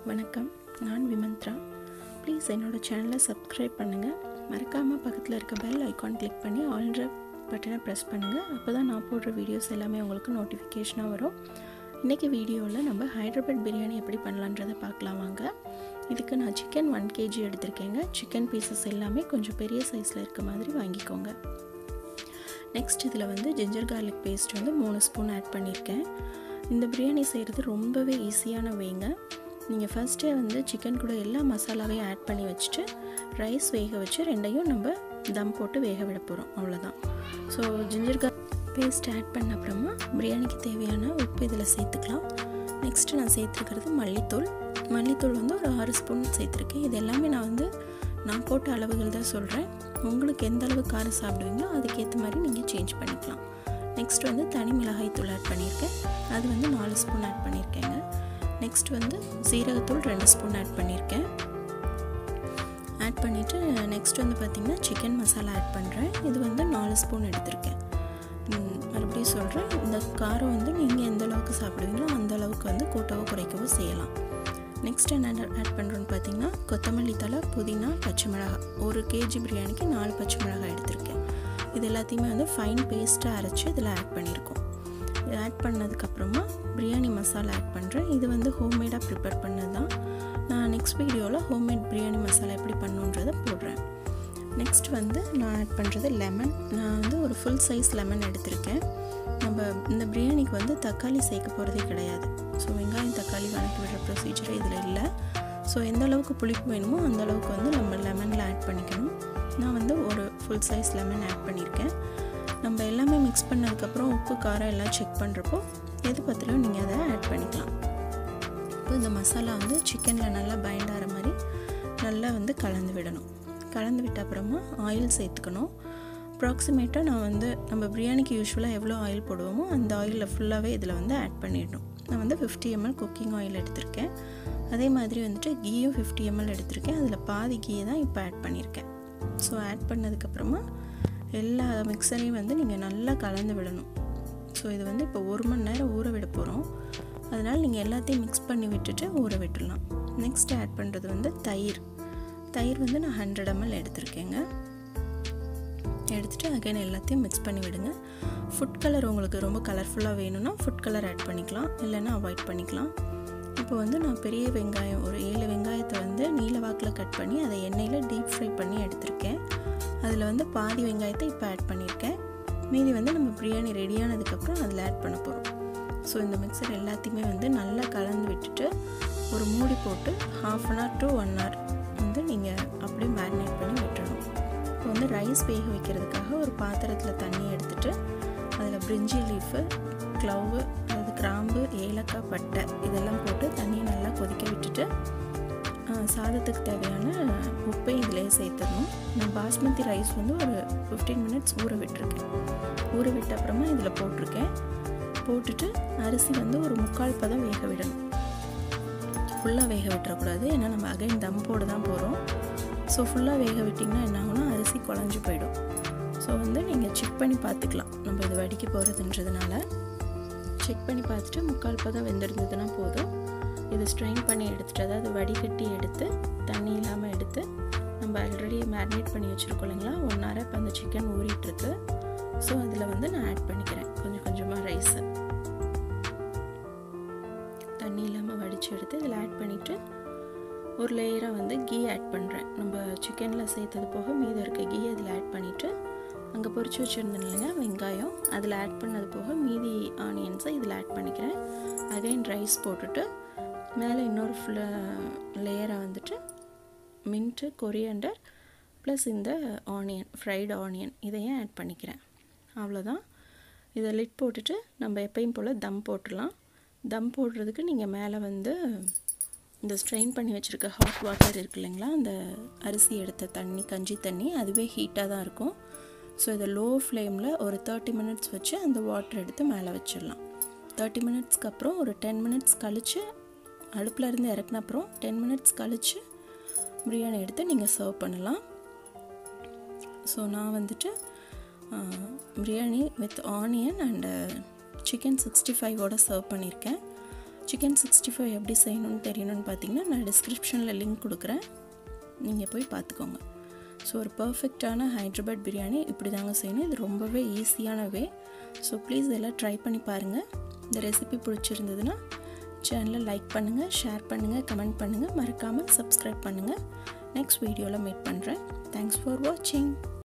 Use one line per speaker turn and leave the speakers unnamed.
வணக்கம் நான் விமந்த்ரா ப்ளீஸ் என்னோட சேனலை சப்ஸ்கிரைப் பண்ணுங்கள் மறக்காமல் பக்கத்தில் இருக்க பெல் ஐக்கான் கிளிக் பண்ணி ஆல்ன்ற பட்டனை ப்ரெஸ் பண்ணுங்கள் அப்போ தான் நான் போடுற வீடியோஸ் எல்லாமே உங்களுக்கு நோட்டிஃபிகேஷனாக வரும் இன்றைக்கி வீடியோவில் நம்ம ஹைதராபாத் பிரியாணி எப்படி பண்ணலான்றதை பார்க்கலாம் வாங்க இதுக்கு நான் சிக்கன் ஒன் கேஜி எடுத்திருக்கேங்க சிக்கன் பீசஸ் எல்லாமே கொஞ்சம் பெரிய சைஸில் இருக்க மாதிரி வாங்கிக்கோங்க நெக்ஸ்ட் இதில் வந்து ஜிஞ்சர் கார்லிக் பேஸ்ட் வந்து மூணு ஸ்பூன் ஆட் பண்ணியிருக்கேன் இந்த பிரியாணி செய்கிறது ரொம்பவே ஈஸியான வேங்க நீங்கள் ஃபஸ்ட்டே வந்து சிக்கன் கூட எல்லா மசாலாவையும் ஆட் பண்ணி வச்சுட்டு ரைஸ் வேக வச்சு ரெண்டையும் நம்ம தம் போட்டு வேக விட போகிறோம் அவ்வளோதான் so ginger garlic paste add பண்ண அப்புறமா பிரியாணிக்கு தேவையான உப்பு இதில் சேர்த்துக்கலாம் நெக்ஸ்ட்டு நான் சேர்த்துருக்கிறது மல்லித்தூள் மல்லித்தூள் வந்து ஒரு ஆறு ஸ்பூன் சேர்த்துருக்கேன் இது எல்லாமே நான் வந்து நான் போட்ட அளவுகள் தான் சொல்கிறேன் உங்களுக்கு எந்த அளவு காரம் சாப்பிடுவீங்களோ அதுக்கேற்ற மாதிரி நீங்கள் சேஞ்ச் பண்ணிக்கலாம் நெக்ஸ்ட் வந்து தனி மிளகாய் தூள் ஆட் பண்ணியிருக்கேன் அது வந்து நாலு ஸ்பூன் ஆட் பண்ணியிருக்கேங்க நெக்ஸ்ட் வந்து சீரகத்தூள் ரெண்டு ஸ்பூன் ஆட் பண்ணியிருக்கேன் ஆட் பண்ணிவிட்டு நெக்ஸ்ட் வந்து பார்த்திங்கன்னா சிக்கன் மசாலா ஆட் பண்ணுறேன் இது வந்து நாலு ஸ்பூன் எடுத்திருக்கேன் மறுபடியும் சொல்கிறேன் இந்த காரம் வந்து நீங்கள் எந்த அளவுக்கு சாப்பிடுவீங்களோ அந்த அளவுக்கு வந்து கூட்டவோ குறைக்கவோ செய்யலாம் நெக்ஸ்ட் என்ன ஆட் பண்ணுறோன்னு பார்த்தீங்கன்னா கொத்தமல்லி தலை புதினா பச்சை மிளகாய் ஒரு கேஜி பிரியாணிக்கு நாலு பச்சை மிளகாய் எடுத்திருக்கேன் இது எல்லாத்தையுமே வந்து ஃபைன் பேஸ்ட்டாக அரைச்சி இதில் ஆட் பண்ணியிருக்கோம் இது ஆட் பண்ணதுக்கப்புறமா பிரியாணி மசாலா ஆட் பண்ணுறேன் இது வந்து ஹோம்மேடாக ப்ரிப்பேர் பண்ணது தான் நான் நெக்ஸ்ட் வீடியோவில் ஹோம்மேட் பிரியாணி மசாலா எப்படி பண்ணுன்றதை போடுறேன் நெக்ஸ்ட் வந்து நான் ஆட் பண்ணுறது லெமன் நான் வந்து ஒரு ஃபுல் சைஸ் லெமன் எடுத்திருக்கேன் நம்ம இந்த பிரியாணிக்கு வந்து தக்காளி சேர்க்க போகிறதே கிடையாது ஸோ வெங்காயம் தக்காளி வணக்கி விடுற ப்ரொசீஜரே இதில் இல்லை ஸோ எந்த அளவுக்கு புளிப்பு வேணுமோ அந்த அளவுக்கு வந்து நம்ம லெமனில் ஆட் பண்ணிக்கணும் நான் வந்து ஒரு ஃபுல் சைஸ் லெமன் ஆட் பண்ணியிருக்கேன் நம்ம எல்லாமே மிக்ஸ் பண்ணதுக்கப்புறம் உப்பு காரம் எல்லாம் செக் பண்ணுறப்போ எது பற்றிலும் நீங்கள் அதை ஆட் பண்ணிக்கலாம் இப்போ இந்த மசாலா வந்து சிக்கனில் நல்லா பைண்ட் ஆகிற மாதிரி நல்லா வந்து கலந்து விடணும் கலந்து விட்ட அப்புறமா ஆயில் சேர்த்துக்கணும் அப்ராக்சிமேட்டாக நான் வந்து நம்ம பிரியாணிக்கு யூஸ்வலாக எவ்வளோ ஆயில் போடுவோமோ அந்த ஆயிலில் ஃபுல்லாகவே இதில் வந்து ஆட் பண்ணிடணும் நான் வந்து ஃபிஃப்டி எம்எல் குக்கிங் ஆயில் எடுத்திருக்கேன் அதே மாதிரி வந்துட்டு கீயும் ஃபிஃப்டி எம்எல் எடுத்திருக்கேன் அதில் பாதி கீயை தான் இப்போ ஆட் பண்ணியிருக்கேன் ஸோ ஆட் பண்ணதுக்கப்புறமா எல்லா மிக்சரையும் வந்து நீங்கள் நல்லா கலந்து விடணும் ஸோ இது வந்து இப்போ ஒரு மணி நேரம் ஊற விட போகிறோம் அதனால் நீங்கள் எல்லாத்தையும் மிக்ஸ் பண்ணி விட்டுட்டு ஊற விட்டுடலாம் நெக்ஸ்ட் ஆட் பண்ணுறது வந்து தயிர் தயிர் வந்து நான் ஹண்ட்ரட் எம்எல் எடுத்திருக்கேங்க எடுத்துகிட்டு அகைன் எல்லாத்தையும் மிக்ஸ் பண்ணி விடுங்க ஃபுட் கலர் உங்களுக்கு ரொம்ப கலர்ஃபுல்லாக வேணும்னா ஃபுட் கலர் ஆட் பண்ணிக்கலாம் இல்லைன்னா அவாய்ட் பண்ணிக்கலாம் இப்போ வந்து நான் பெரிய வெங்காயம் ஒரு ஏழு வெங்காயத்தை வந்து நீல வாக்கில் கட் பண்ணி அதை எண்ணெயில் டீப் ஃப்ரை பண்ணி எடுத்திருக்கேன் அதில் வந்து பாதி வெங்காயத்தை இப்போ ஆட் பண்ணியிருக்கேன் மீதி வந்து நம்ம பிரியாணி ரெடியானதுக்கப்புறம் அதில் ஆட் பண்ண போகிறோம் ஸோ இந்த மிக்சர் எல்லாத்தையுமே வந்து நல்லா கலந்து விட்டுட்டு ஒரு மூடி போட்டு half an hour to one hour வந்து நீங்கள் அப்படியே மேரினேட் பண்ணி விட்டுறணும் இப்போ வந்து ரைஸ் வேக வைக்கிறதுக்காக ஒரு பாத்திரத்தில் தண்ணி எடுத்துகிட்டு அதில் பிரிஞ்சி லீஃபு க்ளவு அதாவது கிராம்பு ஏலக்காய் பட்டை இதெல்லாம் போட்டு தண்ணியை நல்லா கொதிக்க விட்டுட்டு சாதத்துக்கு தேவையான உப்பையும் இதிலே சேர்த்துடணும் நான் பாஸ்மதி ரைஸ் வந்து ஒரு ஃபிஃப்டீன் மினிட்ஸ் ஊற விட்டுருக்கேன் ஊற விட்ட அப்புறமா இதில் போட்டிருக்கேன் போட்டுட்டு அரிசி வந்து ஒரு முக்கால் பதம் வேக விடணும் ஃபுல்லாக வேக விட்டுறக்கூடாது ஏன்னா நம்ம அகைன் தம் போட தான் போகிறோம் ஸோ ஃபுல்லாக வேக விட்டிங்கன்னா என்ன ஆகும்னா அரிசி குழஞ்சி போயிடும் ஸோ வந்து நீங்கள் செக் பண்ணி பார்த்துக்கலாம் நம்ம இது வடிக்க போகிறதுன்றதுனால செக் பண்ணி பார்த்துட்டு முக்கால் பதம் வெந்திருந்ததுன்னா போதும் இது ஸ்ட்ரெயின் பண்ணி எடுத்துகிட்டு அதாவது வடிகட்டி எடுத்து தண்ணி இல்லாமல் எடுத்து நம்ம ஆல்ரெடி மேரினேட் பண்ணி வச்சுருக்கோம் இல்லைங்களா ஒன் ஹவர் இப்போ அந்த சிக்கன் ஊறிட்டுருக்கு ஸோ அதில் வந்து நான் ஆட் பண்ணிக்கிறேன் கொஞ்சம் கொஞ்சமாக ரைஸு தண்ணி இல்லாமல் வடித்து எடுத்து இதில் ஆட் பண்ணிவிட்டு ஒரு லேயராக வந்து கீ ஆட் பண்ணுறேன் நம்ம சிக்கனில் சேர்த்தது போக மீதம் இருக்க கீ அதில் ஆட் பண்ணிவிட்டு அங்கே பொறிச்சு வச்சுருந்தேன் இல்லைங்க வெங்காயம் அதில் ஆட் பண்ணது போக மீதி ஆனியன்ஸை இதில் ஆட் பண்ணிக்கிறேன் அகைன் ரைஸ் போட்டுட்டு மேலே இன்னொரு ஃபுல்லாக லேயரை வந்துட்டு மின்ட்டு கொரியண்டர் ப்ளஸ் இந்த ஆனியன் ஃப்ரைடு ஆனியன் இதையும் ஆட் பண்ணிக்கிறேன் அவ்வளோதான் இதை லிட் போட்டுட்டு நம்ம எப்பயும் போல் தம் போட்டுடலாம் தம் போடுறதுக்கு நீங்கள் மேலே வந்து இந்த ஸ்ட்ரெயின் பண்ணி வச்சுருக்க ஹாட் வாட்டர் இருக்கு இல்லைங்களா அந்த அரிசி எடுத்த தண்ணி கஞ்சி தண்ணி அதுவே ஹீட்டாக தான் இருக்கும் ஸோ இதை லோ ஃப்ளேமில் ஒரு தேர்ட்டி மினிட்ஸ் வச்சு அந்த வாட்டர் எடுத்து மேலே வச்சிடலாம் தேர்ட்டி மினிட்ஸ்க்கு அப்புறம் ஒரு டென் மினிட்ஸ் கழித்து அடுப்பில் இருந்து இறக்குன அப்புறம் டென் மினிட்ஸ் கழித்து பிரியாணி எடுத்து நீங்கள் சர்வ் பண்ணலாம் ஸோ நான் வந்துட்டு biryani with onion and chicken sixty ஃபைவோட சர்வ் பண்ணியிருக்கேன் சிக்கன் சிக்ஸ்டி ஃபைவ் எப்படி செய்யணும்னு தெரியணும்னு பார்த்தீங்கன்னா நான் டிஸ்கிரிப்ஷனில் லிங்க் கொடுக்குறேன் நீங்கள் போய் பார்த்துக்கோங்க ஸோ ஒரு பர்ஃபெக்டான ஹைட்ராபாத் பிரியாணி இப்படி தாங்க செய்யணும் இது ரொம்பவே ஈஸியான வே ஸோ ப்ளீஸ் எல்லாம் ட்ரை பண்ணி பாருங்கள் இந்த ரெசிபி பிடிச்சிருந்ததுன்னா சேனலை லைக் பண்ணுங்கள் ஷேர் பண்ணுங்கள் கமெண்ட் பண்ணுங்கள் மறக்காமல் சப்ஸ்கிரைப் பண்ணுங்கள் நெக்ஸ்ட் வீடியோவில் மீட் பண்ணுறேன் தேங்க்ஸ் ஃபார் வாட்சிங்